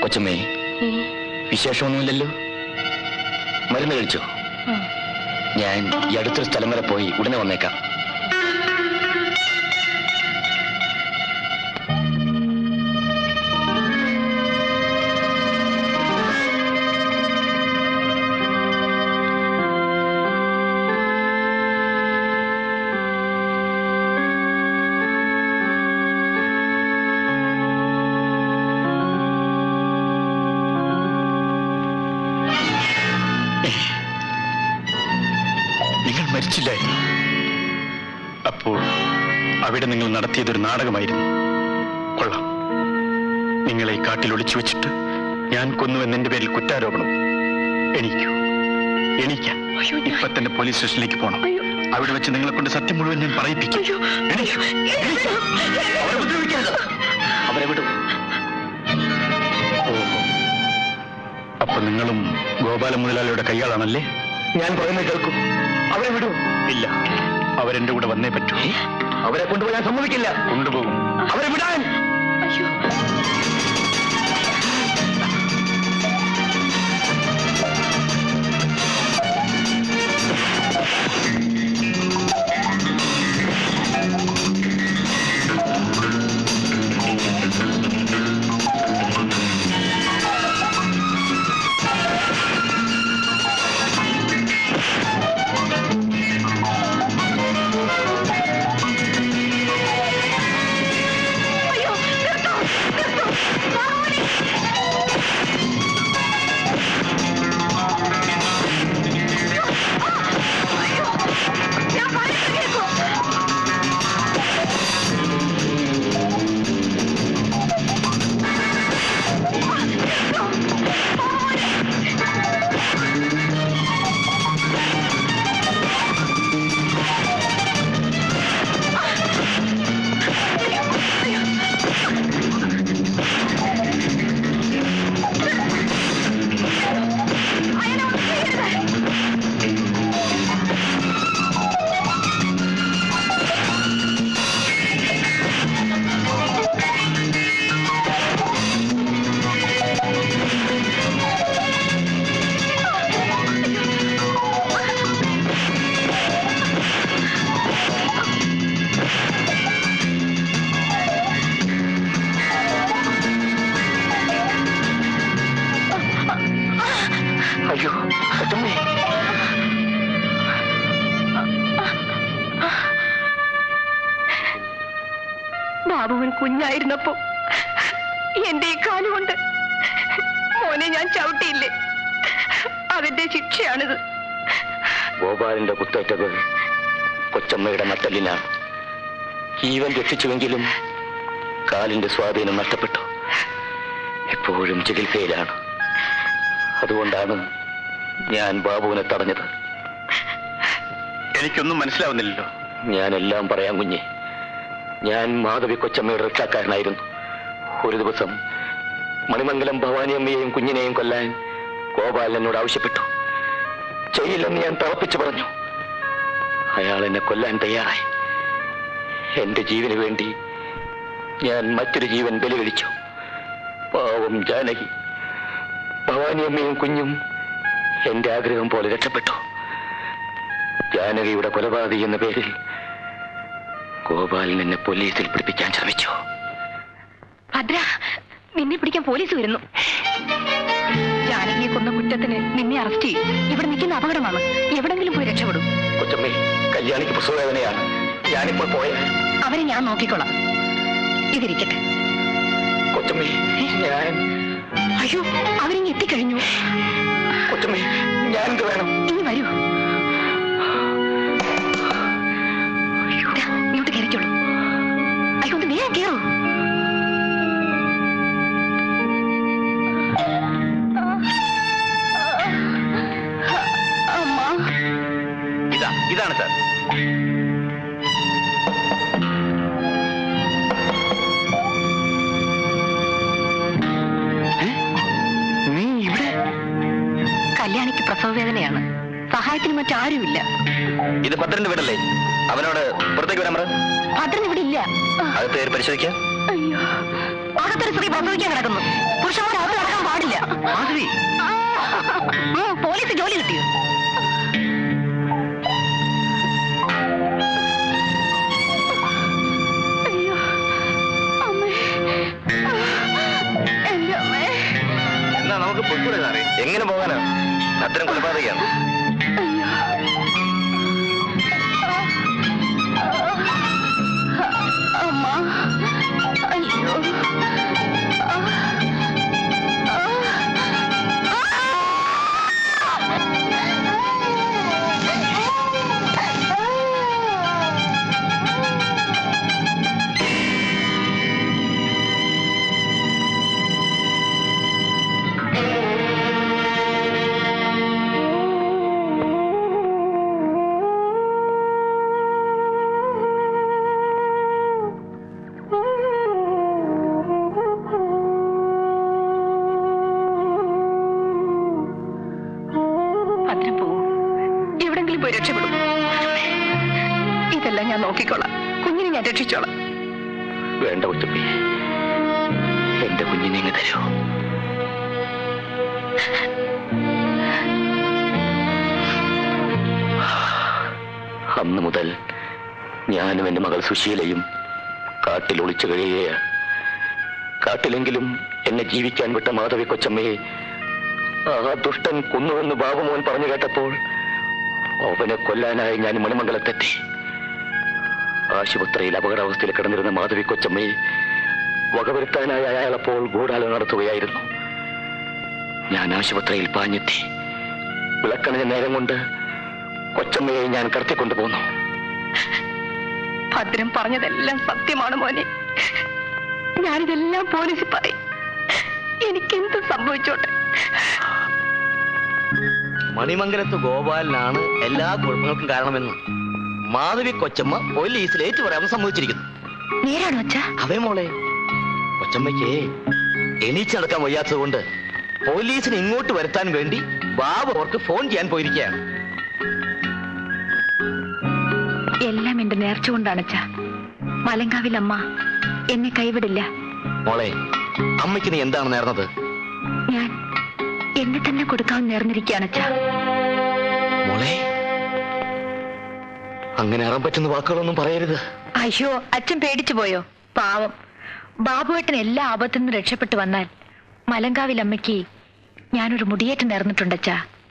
കൊച്ചമ്മേ വിശേഷമൊന്നുമില്ലല്ലോ മരുന്ന് കഴിച്ചോ ഞാൻ ഈ അടുത്തൊരു സ്ഥലം വരെ പോയി ഉടനെ വന്നേക്കാം നിങ്ങൾ മരിച്ചില്ലായിരുന്നു അപ്പോൾ അവിടെ നിങ്ങൾ നടത്തിയതൊരു നാടകമായിരുന്നു കൊള്ളാം നിങ്ങളെ ഈ കാട്ടിൽ ഒളിച്ചു വെച്ചിട്ട് ഞാൻ കൊന്നുവെന്നെന്റെ പേരിൽ കുറ്റാരോപണം എണീക്കൂ എണീക്കാൻ ഇപ്പൊ തന്നെ പോലീസ് സ്റ്റേഷനിലേക്ക് പോകണം അവിടെ വെച്ച് നിങ്ങളെ കൊണ്ട് സത്യം മുഴുവൻ ഞാൻ പറയിപ്പിക്കും എണീക്കൂ. എണീക്കൂ. അവരെ ഉപദ്രവിക്കരുത്. അവരെ വിടും ഓഹോ അപ്പൊ നിങ്ങളും ഗോപാല മുതലാളിയുടെ കൈയാളാണല്ലേ ഞാൻ പറയുന്നത് കേൾക്കൂ അവരെ വിടൂ ഇല്ല അവരെന്റെ കൂടെ വന്നേ പറ്റൂ അവരെ കൊണ്ടുപോകാൻ സമ്മതിക്കില്ല കൊണ്ടുപോകും അവരെ വിടാൻ അയ്യോ കൊച്ചമ്മേ ബാബുവൻ കുഞ്ഞായിരുന്നപ്പോ എന്റെ ഈ കാലുകൊണ്ട് മോനെ ഞാൻ ചവിട്ടിയില്ലേ അതിന്റെ ശിക്ഷയാണിത് ഗോപാലിന്റെ കുത്തേറ്റത് കൊച്ചമ്മയുടെ നട്ടലിനാണ് ജീവൻ രക്ഷിച്ചുവെങ്കിലും കാലിന്റെ സ്വാധീനം നഷ്ടപ്പെട്ടു എപ്പോഴും ചികിത്സയിലാണ് അതുകൊണ്ടാണ് ഞാൻ ബാബുവിനെ തടഞ്ഞത് എനിക്കൊന്നും മനസ്സിലാവുന്നില്ലല്ലോ ഞാനെല്ലാം പറയാം കുഞ്ഞെ ഞാൻ മാധവി കൊച്ചമ്മയുടെ രക്ഷാക്കാരനായിരുന്നു ഒരു ദിവസം മണിമംഗലം ഭവാനിയമ്മയെയും കുഞ്ഞിനെയും കൊല്ലാൻ ഗോപാലൻ എന്നോട് ആവശ്യപ്പെട്ടു ചെയ്യില്ലെന്ന് ഞാൻ തറപ്പിച്ചു പറഞ്ഞു അയാൾ എന്നെ കൊല്ലാൻ തയ്യാറായി എന്റെ ജീവന് വേണ്ടി ഞാൻ മറ്റൊരു ജീവൻ ബലി കഴിച്ചു പാവം ജാനകി ഭവാനിയമ്മയും കുഞ്ഞും എന്റെ ആഗ്രഹം പോലെ രക്ഷപ്പെട്ടു ജാനകിയുടെ കൊലപാതകി എന്ന പേരിൽ ഗോപാലൻ എന്നെ പോലീസിൽ പിടിപ്പിക്കാൻ ശ്രമിച്ചു ഭദ്ര നിന്നെ പിടിക്കാൻ പോലീസ് വരുന്നു ജാനകിയെ കൊന്ന കുറ്റത്തിന് നിന്നെ അറസ്റ്റ് ചെയ്യും ഇവിടെ നിൽക്കുന്ന അപകടമാണ് എവിടെങ്കിലും പോയി രക്ഷപ്പെടും കൊച്ചമ്മേ കല്യാണിക്ക് പ്രസവവേദനയാണ് ഞാനിപ്പോൾ പോയ അവരെ ഞാൻ നോക്കിക്കോളാം ഇതിരിക്കട്ടെ കൊച്ചമ്മേ ഞാൻ അയ്യോ അവരിങ്ങ് എത്തിക്കഴിഞ്ഞു കൊച്ചമ്മേ ഞാൻ എന്ത് വേണം ഇനി വരൂ ദാ, ഇങ്ങോട്ട് കയറിക്കോളൂ അയ്യോ ഒന്ന് വേഗം കയറൂ അമ്മ ഇതാ ഇതാണ് സാർ നീ ഇവിടെ കല്യാണിക്ക് പ്രസവ വേദനയാണ് സഹായത്തിന് മറ്റാരുമില്ല ഇത് ഭദ്രന്റെ വീടല്ലേ അവനോട് പുറത്തേക്ക് വരാൻ പറ ഭദ്രൻ ഇവിടെ ഇല്ല അകത്ത് കയറി പരിശോധിക്കാം അയ്യോ അകത്തൊരു സ്ത്രീ പ്രസവിക്കാൻ കിടക്കുന്നു പുരുഷന്മാർ അകത്ത് കിടക്കാൻ പാടില്ല മാധവി ഉം, പോലീസ് ജോലി കിട്ടിയോ അയ്യോ അമ്മേ എന്റെ അമ്മേ എന്നാ നമുക്ക് പൊയ്ക്കൂടെ സാറേ എങ്ങനെ പോകാനാ അത്തരം കൊലപാതകയാണ് അയ്യോ അമ്മ അയ്യോ അതിന് പോവും എവിടെങ്കിലും പോയി രക്ഷപ്പെടും ഇതെല്ലാം ഞാൻ നോക്കിക്കോളാം കുഞ്ഞിനെ ഞാൻ രക്ഷിച്ചോളാം വേണ്ട കൊച്ചമ്മേ എന്റെ കുഞ്ഞിനെ ഇങ്ങ് തരൂ അന്ന് മുതൽ ഞാനും എന്റെ മകൾ സുശീലയും കാട്ടിൽ ഒളിച്ചു കഴിയുകയാണ് കാട്ടിലെങ്കിലും എന്നെ ജീവിക്കാൻ വിട്ട മാധവി കൊച്ചമ്മയെ ആ ദുഷ്ടൻ കൊന്നുവെന്ന് ബാബുമോൻ പറഞ്ഞു കേട്ടപ്പോൾ അവനെ കൊല്ലാനായി ഞാൻ മണിമംഗലത്തെത്തി ആശുപത്രിയിൽ അപകടാവസ്ഥയിൽ കിടന്നിരുന്ന മാധവി കൊച്ചമ്മയെ വകവരുത്താനായി അയാൾ അപ്പോൾ ഗൂഢാലോചന നടത്തുകയായിരുന്നു ഞാൻ ആശുപത്രിയിൽ പാഞ്ഞെത്തി വിളക്കണിഞ്ഞ നേരം കൊണ്ട് കൊച്ചമ്മയെ ഞാൻ കടത്തിക്കൊണ്ടുപോന്നു ഭദ്രം പറഞ്ഞതെല്ലാം സത്യമാണ് മോനെ ഞാനിതെല്ലാം പോലീസിൽ പറയും എനിക്കെന്ത് സംഭവിച്ചോട്ടെ മണിമംഗലത്ത് ഗോപാലനാണ് എല്ലാ കുഴപ്പങ്ങൾക്കും കാരണമെന്ന് മാധവി കൊച്ചമ്മ പോലീസിൽ ഏറ്റു പറയാൻ സമ്മതിച്ചിരിക്കുന്നു നേരാണോ അച്ഛാ അവേ മോളെ കൊച്ചമ്മയ്ക്ക് എണീച്ചടക്കാൻ വയ്യാത്തത് കൊണ്ട് പോലീസിനെ ഇങ്ങോട്ട് വരുത്താൻ വേണ്ടി ബാബു അവർക്ക് ഫോൺ ചെയ്യാൻ പോയിരിക്കുകയാണ് എല്ലാം എന്റെ നേർച്ച കൊണ്ടാണ് അച്ഛാ മലങ്കാവിൽ അമ്മ എന്നെ കൈവിടില്ല മോളെ അമ്മയ്ക്ക് നീ എന്താണ് നേർന്നത് ഞാൻ എന്നെ തന്നെ കൊടുക്കാൻ നേർന്നിരിക്കുകയാണ് അച്ഛാ മോളെ അങ്ങനെ അറാൻ പറ്റുന്ന വാക്കുകളൊന്നും പറയരുത് അയ്യോ അച്ഛൻ പേടിച്ചു പോയോ പാവം ബാബുവേട്ടൻ എല്ലാ ആപത്തിൽ നിന്നും രക്ഷപ്പെട്ടു വന്നാൽ മലങ്കാവിൽ അമ്മയ്ക്ക് ഞാനൊരു മുടിയേറ്റ് നേർന്നിട്ടുണ്ടച്ചാ